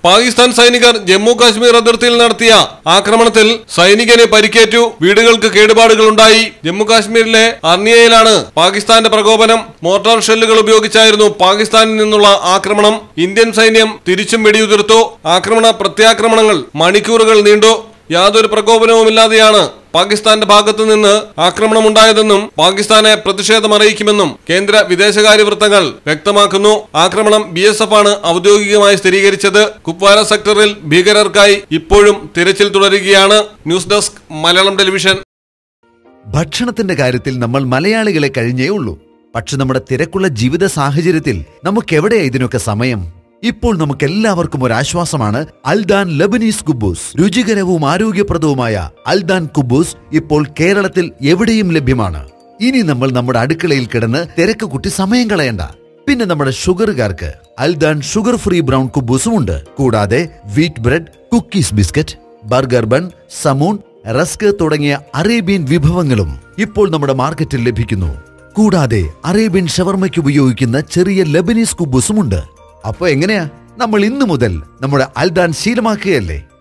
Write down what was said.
പാകിസ്ഥാൻ സൈനികർ ജമ്മു കാശ്മീർ അതിർത്തിയിൽ നടത്തിയ ആക്രമണത്തിൽ സൈനികന് പരിക്കേറ്റു വീടുകൾക്ക് കേടുപാടുകൾ ഉണ്ടായി ജമ്മു കാശ്മീരിലെ അർണിയയിലാണ് പാകിസ്ഥാന്റെ പ്രകോപനം മോർട്ടാർ ഷെല്ലുകൾ ഉപയോഗിച്ചായിരുന്നു പാകിസ്ഥാനിൽ നിന്നുള്ള ആക്രമണം ഇന്ത്യൻ സൈന്യം തിരിച്ചും വെടിയുതിർത്തു ആക്രമണ പ്രത്യാക്രമണങ്ങൾ മണിക്കൂറുകൾ നീണ്ടു യാതൊരു പ്രകോപനവുമില്ലാതെയാണ് പാകിസ്ഥാന്റെ ഭാഗത്തു നിന്ന് ആക്രമണമുണ്ടായതെന്നും പാകിസ്ഥാനെ പ്രതിഷേധം അറിയിക്കുമെന്നും കേന്ദ്ര വിദേശകാര്യ വൃത്തങ്ങൾ വ്യക്തമാക്കുന്നു ആക്രമണം ബി എസ് എഫ് ആണ് ഔദ്യോഗികമായി സ്ഥിരീകരിച്ചത് കുപ്വാര സെക്ടറിൽ ഭീകരർക്കായി ഇപ്പോഴും തിരച്ചിൽ തുടരുകയാണ് ന്യൂസ് ഡെസ്ക് മലയാളം ടെലിവിഷൻ ഭക്ഷണത്തിന്റെ കാര്യത്തിൽ നമ്മൾ മലയാളികളെ കഴിഞ്ഞേ ഉള്ളൂ പക്ഷെ നമ്മുടെ തിരക്കുള്ള ജീവിത സാഹചര്യത്തിൽ നമുക്കെവിടെയാ ഇതിനൊക്കെ സമയം ഇപ്പോൾ നമുക്ക് എല്ലാവർക്കും ഒരു ആശ്വാസമാണ് അൽദാൻ ലബനീസ് കുബൂസ് രുചികരവും ആരോഗ്യപ്രദവുമായ അൽദാൻ കുബൂസ് ഇപ്പോൾ കേരളത്തിൽ എവിടെയും ലഭ്യമാണ് ഇനി നമ്മൾ നമ്മുടെ അടുക്കളയിൽ കിടന്ന് തിരക്ക് കുട്ടി സമയം കളയണ്ട പിന്നെ നമ്മുടെ ഷുഗറുകാർക്ക് അൽദാൻ ഷുഗർ ഫ്രീ ബ്രൗൺ കുബൂസും ഉണ്ട് കൂടാതെ wheat bread cookies biscuit burger bun സമൂൺ റസ്ക് തുടങ്ങിയ അറേബ്യൻ വിഭവങ്ങളും ഇപ്പോൾ നമ്മുടെ മാർക്കറ്റിൽ ലഭിക്കുന്നു കൂടാതെ അറേബ്യൻ ഷവർമയ്ക്ക് ഉപയോഗിക്കുന്ന ചെറിയ ലബനീസ് കുബൂസും ഉണ്ട് അപ്പൊ എങ്ങനെയാ നമ്മൾ ഇന്നു മുതൽ നമ്മുടെ അൽദാൻ ശീലമാക്കുകയല്ലേ